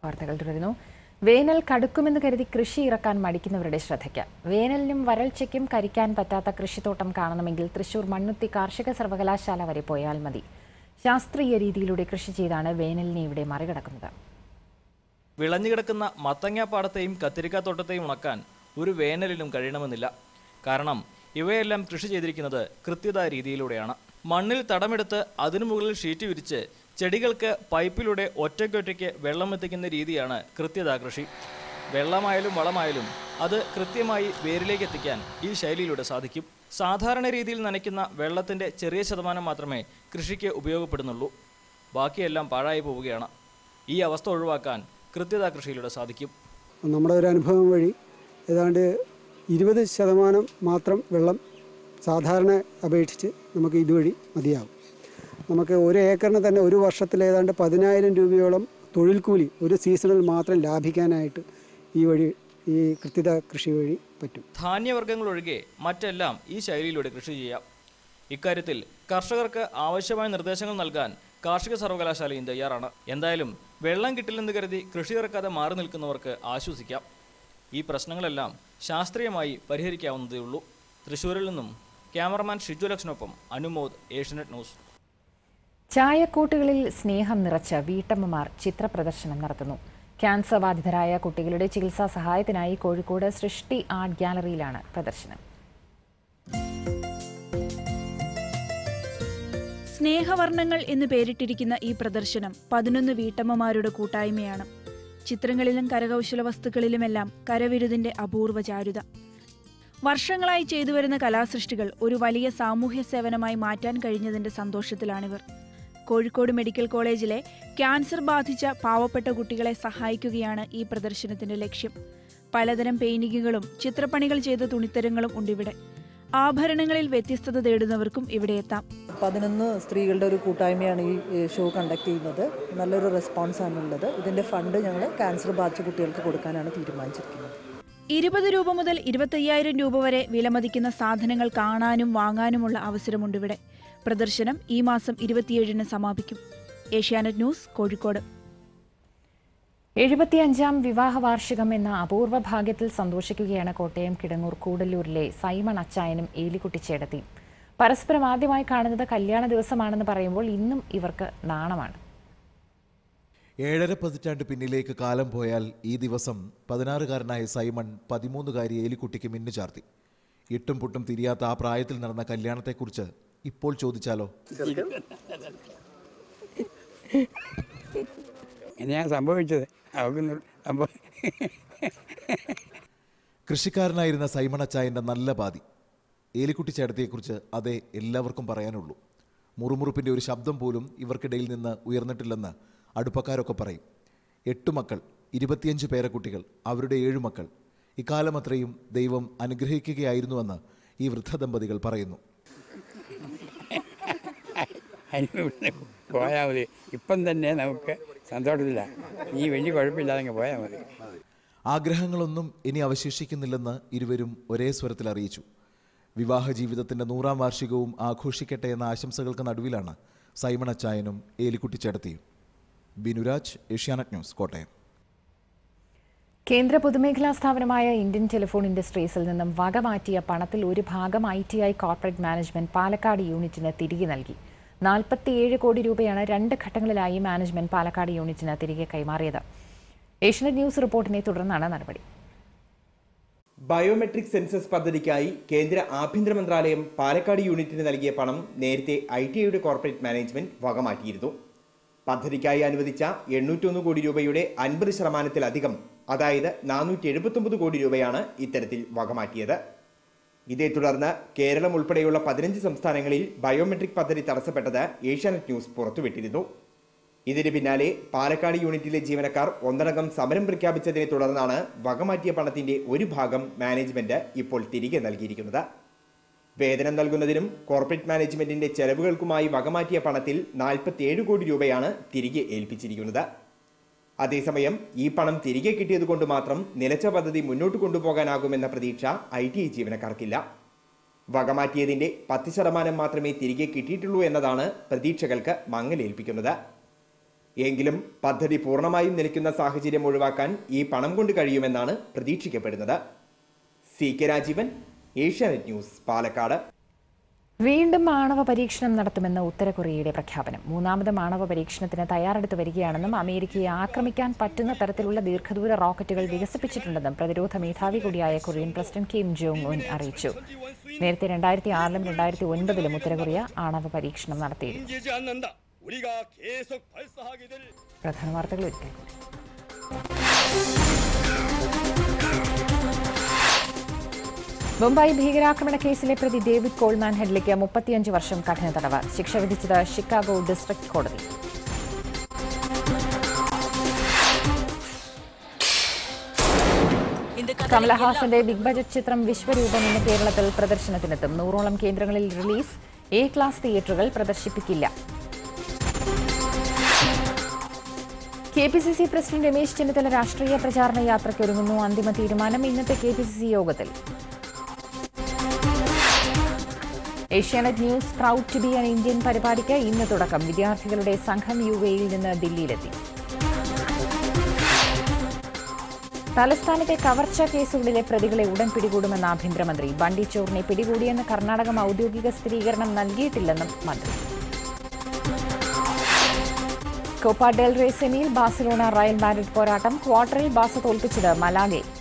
വാർത്തകൾ തുടരുന്നു വേനൽ കടുക്കുമെന്ന് കരുതി കൃഷി ഇറക്കാൻ മടിക്കുന്നവരുടെ ശ്രദ്ധയ്ക്ക് വേനലിനും വരൾച്ചയ്ക്കും കരിക്കാൻ പറ്റാത്ത കൃഷിത്തോട്ടം കാണണമെങ്കിൽ തൃശൂർ മണ്ണുത്തി കാർഷിക സർവകലാശാല വരെ പോയാൽ മതി ശാസ്ത്രീയ രീതിയിലൂടെ കൃഷി ചെയ്താണ് വേനലിനെ ഇവിടെ മറികടക്കുന്നത് വിളഞ്ഞുകിടക്കുന്ന മത്തങ്ങാപ്പാടത്തെയും കത്തിരിക്കാത്തോട്ടത്തെയും ഉണക്കാൻ ഒരു വേനലിലും കഴിയണമെന്നില്ല കാരണം ഇവയെല്ലാം കൃഷി ചെയ്തിരിക്കുന്നത് കൃത്യത രീതിയിലൂടെയാണ് മണ്ണിൽ തടമെടുത്ത് അതിനു മുകളിൽ ഷീറ്റ് വിരിച്ച് ചെടികൾക്ക് പൈപ്പിലൂടെ ഒറ്റയ്ക്കൊറ്റയ്ക്ക് വെള്ളം എത്തിക്കുന്ന രീതിയാണ് കൃത്യത കൃഷി വെള്ളമായാലും വളമായാലും അത് കൃത്യമായി വേരിലേക്ക് എത്തിക്കാൻ ഈ ശൈലിയിലൂടെ സാധിക്കും സാധാരണ രീതിയിൽ നനയ്ക്കുന്ന വെള്ളത്തിന്റെ ചെറിയ ശതമാനം മാത്രമേ കൃഷിക്ക് ഉപയോഗപ്പെടുന്നുള്ളൂ ബാക്കിയെല്ലാം പാഴായി പോവുകയാണ് ഈ അവസ്ഥ ഒഴിവാക്കാൻ കൃത്യത കൃഷിയിലൂടെ സാധിക്കും നമ്മുടെ ഒരു അനുഭവം വഴി ഏതാണ്ട് ഇരുപത് ശതമാനം മാത്രം വെള്ളം സാധാരണ അപേക്ഷിച്ച് നമുക്ക് ഇതുവഴി മതിയാവും നമുക്ക് ഒരു ഏക്കറിന് തന്നെ ഒരു വർഷത്തിൽ ഏതാണ്ട് പതിനായിരം രൂപയോളം തൊഴിൽ കൂലി ഒരു സീസണിൽ മാത്രം ലാഭിക്കാനായിട്ട് ഈ വഴി ഈ കൃത്യത കൃഷി വഴി പറ്റും ധാന്യവർഗ്ഗങ്ങൾ ഒഴികെ മറ്റെല്ലാം ഈ ശൈലിയിലൂടെ കൃഷി ചെയ്യാം ഇക്കാര്യത്തിൽ കർഷകർക്ക് ആവശ്യമായ നിർദ്ദേശങ്ങൾ നൽകാൻ കാർഷിക സർവകലാശാലയും തയ്യാറാണ് എന്തായാലും വെള്ളം കിട്ടില്ലെന്ന് കരുതി കൃഷി ഇറക്കാതെ മാറി നിൽക്കുന്നവർക്ക് ആശ്വസിക്കാം ഈ പ്രശ്നങ്ങളെല്ലാം ശാസ്ത്രീയമായി പരിഹരിക്കാവുന്നതേ ഉള്ളൂ തൃശ്ശൂരിൽ നിന്നും ക്യാമറമാൻ ഷിജു ലക്ഷ്നൊപ്പം അനുമോദ് ഏഷ്യനെറ്റ് ന്യൂസ് ചായക്കൂട്ടുകളിൽ സ്നേഹം നിറച്ച് വീട്ടമ്മമാർ ചിത്രപ്രദർശനം നടത്തുന്നു ക്യാൻസർ ബാധിതരായ കുട്ടികളുടെ ചികിത്സാ സഹായത്തിനായി കോഴിക്കോട് സൃഷ്ടി ആർട്ട് ഗ്യാലറിയിലാണ് പ്രദർശനം സ്നേഹവർണ്ണങ്ങൾ എന്ന് പേരിട്ടിരിക്കുന്ന ഈ പ്രദർശനം പതിനൊന്ന് വീട്ടമ്മമാരുടെ കൂട്ടായ്മയാണ് ചിത്രങ്ങളിലും കരകൗശല വസ്തുക്കളിലുമെല്ലാം കരവിരുതിന്റെ അപൂർവ ചാരുത വർഷങ്ങളായി ചെയ്തുവരുന്ന കലാസൃഷ്ടികൾ ഒരു വലിയ സാമൂഹ്യ സേവനമായി മാറ്റാൻ കഴിഞ്ഞതിന്റെ സന്തോഷത്തിലാണിവർ കോഴിക്കോട് മെഡിക്കൽ കോളേജിലെ ക്യാൻസർ ബാധിച്ച പാവപ്പെട്ട കുട്ടികളെ സഹായിക്കുകയാണ് ഈ പ്രദർശനത്തിന്റെ ലക്ഷ്യം പലതരം പെയിന്റിങ്ങുകളും ചിത്രപ്പണികൾ ചെയ്ത തുണിത്തരങ്ങളും ഉണ്ടിവിടെ ആഭരണങ്ങളിൽ വ്യത്യസ്തത തേടുന്നവർക്കും ഇവിടെ എത്താം പതിനൊന്ന് സ്ത്രീകളുടെ ഒരു കൂട്ടായ്മയാണ് ഈ ഷോ കണ്ടക്ട് ചെയ്യുന്നത് നല്ലൊരു റെസ്പോൺസാണ് ഉള്ളത് ഇതിൻ്റെ ഫണ്ട് ഞങ്ങൾ ക്യാൻസർ ബാധിച്ച കുട്ടികൾക്ക് കൊടുക്കാനാണ് തീരുമാനിച്ചിരിക്കുന്നത് ഇരുപത് രൂപ മുതൽ ഇരുപത്തയ്യായിരം രൂപ വരെ വിലമതിക്കുന്ന സാധനങ്ങൾ കാണാനും വാങ്ങാനുമുള്ള അവസരമുണ്ടിവിടെ പ്രദർശനം ഈ മാസം ഇരുപത്തിയേഴിന് സമാപിക്കും ഏഷ്യാനെറ്റ് ന്യൂസ് കോഴിക്കോട് എഴുപത്തിയഞ്ചാം വിവാഹ വാർഷികം എന്ന അപൂർവ ഭാഗ്യത്തിൽ സന്തോഷിക്കുകയാണ് കോട്ടയം കിടങ്ങൂർ കൂടല്ലൂരിലെ സൈമൺ അച്ചായനും ഏലിക്കുട്ടിച്ചേടത്തിയും പരസ്പരം ആദ്യമായി കാണുന്നത് കല്യാണ ദിവസമാണെന്ന് പറയുമ്പോൾ ഇന്നും ഇവർക്ക് നാണമാണ് ഏഴര പതിറ്റാണ്ട് പിന്നിലേക്ക് കാലം പോയാൽ ഈ ദിവസം പതിനാറുകാരനായ സൈമൺ പതിമൂന്നുകാരി ഏലിക്കുട്ടിക്ക് മിന്നു ചാർത്തി ഇട്ടും പുട്ടും തിരിയാത്ത ആ പ്രായത്തിൽ നടന്ന കല്യാണത്തെക്കുറിച്ച് ഇപ്പോൾ ചോദിച്ചാലോ ഇങ്ങനെയാണ് സംഭവിച്ചത് അവർക്ക് സംഭവ കൃഷിക്കാരനായിരുന്ന സൈമൺ അച്ചായൻ്റെ നല്ല ബാധി ഏലിക്കുട്ടി ചേട്ടത്തിയെക്കുറിച്ച് അതേ എല്ലാവർക്കും പറയാനുള്ളൂ മുറുമുറുപ്പിൻ്റെ ഒരു ശബ്ദം പോലും ഇവർക്കിടയിൽ നിന്ന് ഉയർന്നിട്ടില്ലെന്ന് അടുപ്പക്കാരൊക്കെ പറയും എട്ട് മക്കൾ ഇരുപത്തിയഞ്ച് പേരക്കുട്ടികൾ അവരുടെ ഏഴു മക്കൾ ഇക്കാലം അത്രയും ദൈവം അനുഗ്രഹിക്കുകയായിരുന്നുവെന്ന് ഈ വൃദ്ധ ദമ്പതികൾ പറയുന്നു അതിന് ഇവിടുന്ന് പോയാൽ മതി ഇപ്പം തന്നെ നമുക്ക് സന്തോഷമില്ല നീ വലിയ കുഴപ്പമില്ലാതെ അങ്ങ് പോയാൽ മതി ആഗ്രഹങ്ങളൊന്നും ഇനി അവശേഷിക്കുന്നില്ലെന്ന് ഇരുവരും ഒരേ സ്വരത്തിൽ അറിയിച്ചു വിവാഹ ജീവിതത്തിന്റെ നൂറാം വാർഷികവും ആഘോഷിക്കട്ടെ എന്ന ആശംസകൾക്ക് നടുവിലാണ് സൈമൺ അച്ചായനും ഏലിക്കുട്ടി ചേട്ടത്തിയും ബിനുരാജ് ഏഷ്യാനെറ്റ് ന്യൂസ് കോട്ടയം കേന്ദ്ര പൊതുമേഖലാ സ്ഥാപനമായ ഇന്ത്യൻ ടെലിഫോൺ ഇൻഡസ്ട്രീസിൽ നിന്നും വക മാറ്റിയ പണത്തിൽ ഒരു ഭാഗം I T I corporate management Palakkad യൂണിറ്റിന് തിരികെ നൽകി നാൽപ്പത്തിയേഴ് കോടി രൂപയാണ് രണ്ട് ഘട്ടങ്ങളിലായി മാനേജ്മെന്റ് പാലക്കാട് യൂണിറ്റിന് തിരികെ കൈമാറിയത് ഏഷ്യനെറ്റ് ന്യൂസ് റിപ്പോർട്ടിനെ തുടർന്നാണ് നടപടി ബയോമെട്രിക് സെൻസസ് പദ്ധതിക്കായി കേന്ദ്ര ആഭ്യന്തര മന്ത്രാലയം പാലക്കാട് യൂണിറ്റിന് നൽകിയ പണം നേരത്തെ ഐ ടി ഐയുടെ കോർപ്പറേറ്റ് മാനേജ്മെന്റ് വകമാറ്റിയിരുന്നു പദ്ധതിക്കായി അനുവദിച്ച എണ്ണൂറ്റൊന്ന് കോടി രൂപയുടെ അൻപത് ശതമാനത്തിലധികം അതായത് നാനൂറ്റി എഴുപത്തൊമ്പത് കോടി രൂപയാണ് ഇത്തരത്തിൽ വകമാറ്റിയത് ഇതേ തുടർന്ന് കേരളം ഉൾപ്പെടെയുള്ള പതിനഞ്ച് സംസ്ഥാനങ്ങളിൽ ബയോമെട്രിക് പദ്ധതി തടസ്സപ്പെട്ടത് ഏഷ്യാനെറ്റ് ന്യൂസ് പുറത്തുവിട്ടിരുന്നു ഇതിന് പിന്നാലെ പാലക്കാട് യൂണിറ്റിലെ ജീവനക്കാർ ഒന്നടങ്കം സമരം പ്രഖ്യാപിച്ചതിനെ തുടർന്നാണ് വകമാറ്റിയ പണത്തിന്റെ ഒരു ഭാഗം മാനേജ്മെന്റ് ഇപ്പോൾ തിരികെ നൽകിയിരിക്കുന്നത് വേതനം നൽകുന്നതിനും കോർപ്പറേറ്റ് മാനേജ്മെന്റിന്റെ ചെലവുകൾക്കുമായി വകമാറ്റിയ പണത്തിൽ നാൽപ്പത്തിയേഴ് കോടി രൂപയാണ് തിരികെ ഏൽപ്പിച്ചിരിക്കുന്നത് അതേസമയം ഈ പണം തിരികെ കിട്ടിയതുകൊണ്ട് മാത്രം നിലച്ച പദ്ധതി മുന്നോട്ട് കൊണ്ടുപോകാനാകുമെന്ന പ്രതീക്ഷ ഐ ടി ഐ ജീവനക്കാർക്കില്ല വകമാറ്റിയതിന്റെ പത്ത് ശതമാനം മാത്രമേ തിരികെ കിട്ടിയിട്ടുള്ളൂ എന്നതാണ് പ്രതീക്ഷകൾക്ക് മങ്ങലേൽപ്പിക്കുന്നത് എങ്കിലും പദ്ധതി പൂർണ്ണമായും നിലയ്ക്കുന്ന സാഹചര്യം ഒഴിവാക്കാൻ ഈ പണം കൊണ്ട് കഴിയുമെന്നാണ് പ്രതീക്ഷിക്കപ്പെടുന്നത് C K Rajeevan Asianet news Palakkad വീണ്ടും ആണവ പരീക്ഷണം നടത്തുമെന്ന് ഉത്തര കൊറിയയുടെ പ്രഖ്യാപനം മൂന്നാമത് ആണവ പരീക്ഷണത്തിന് തയ്യാറെടുത്ത് വരികയാണെന്നും അമേരിക്കയെ ആക്രമിക്കാൻ പറ്റുന്ന തരത്തിലുള്ള ദീർഘദൂര റോക്കറ്റുകൾ വികസിപ്പിച്ചിട്ടുണ്ടെന്നും പ്രതിരോധ മേധാവി കൂടിയായ Korean president Kim Jong Un അറിയിച്ചു നേരത്തെ രണ്ടായിരത്തി ആറിലും രണ്ടായിരത്തി ഒൻപതിലും ഉത്തര കൊറിയ ആണവ പരീക്ഷണം നടത്തിയിരുന്നു 숨기지 않는다. 우리가 계속 발사하게 될 പ്രധാന വാർത്തകൾ ഒരിക്കൽ കൂടി മുംബൈ ഭീകരാക്രമണ കേസിലെ പ്രതി ഡേവിഡ് കോൾമാൻ ഹെഡ്ലിക്ക് മുപ്പത്തിയഞ്ച് വർഷം കഠിന തടവ് ശിക്ഷ വിധിച്ചത് ഷിക്കാഗോ ഡിസ്ട്രിക്ട് കോടതി കമലഹാസന്റെ ബിഗ് ബജറ്റ് ചിത്രം വിശ്വരൂപം ഇന്ന് കേരളത്തിൽ പ്രദർശനത്തിനെത്തും നൂറോളം കേന്ദ്രങ്ങളിൽ റിലീസ് എ ക്ലാസ് തിയേറ്ററുകൾ പ്രദർശിപ്പിക്കില്ല K P C C president Ramesh Chennithala രാഷ്ട്രീയ പ്രചാരണ യാത്രയ്ക്ക് ഒരുങ്ങുന്നു അന്തിമ തീരുമാനം ഇന്നത്തെ കെ പി സി സി യോഗത്തിൽ Asianet news proud to be an Indian പരിപാടിക്ക് ഇന്ന് തുടക്കം വിദ്യാർത്ഥികളുടെ സംഘം യു എയിൽ നിന്ന് ദില്ലിയിലെത്തി തലസ്ഥാനത്തെ കവർച്ചാ കേസുകളിലെ പ്രതികളെ ഉടൻ പിടികൂടുമെന്ന് ആഭ്യന്തരമന്ത്രി ബണ്ടി ചോറിനെ പിടികൂടിയെന്ന് കർണാടകം ഔദ്യോഗിക സ്ഥിരീകരണം നൽകിയിട്ടില്ലെന്നും മന്ത്രി കോപ്പ ഡെൽ റേ സെമിയിൽ ബാഴ്സലോണ റയൽ മാഡ്രിഡ് പോരാട്ടം ക്വാർട്ടറിൽ ബാസ തോൽപ്പിച്ചത് മലാഗെ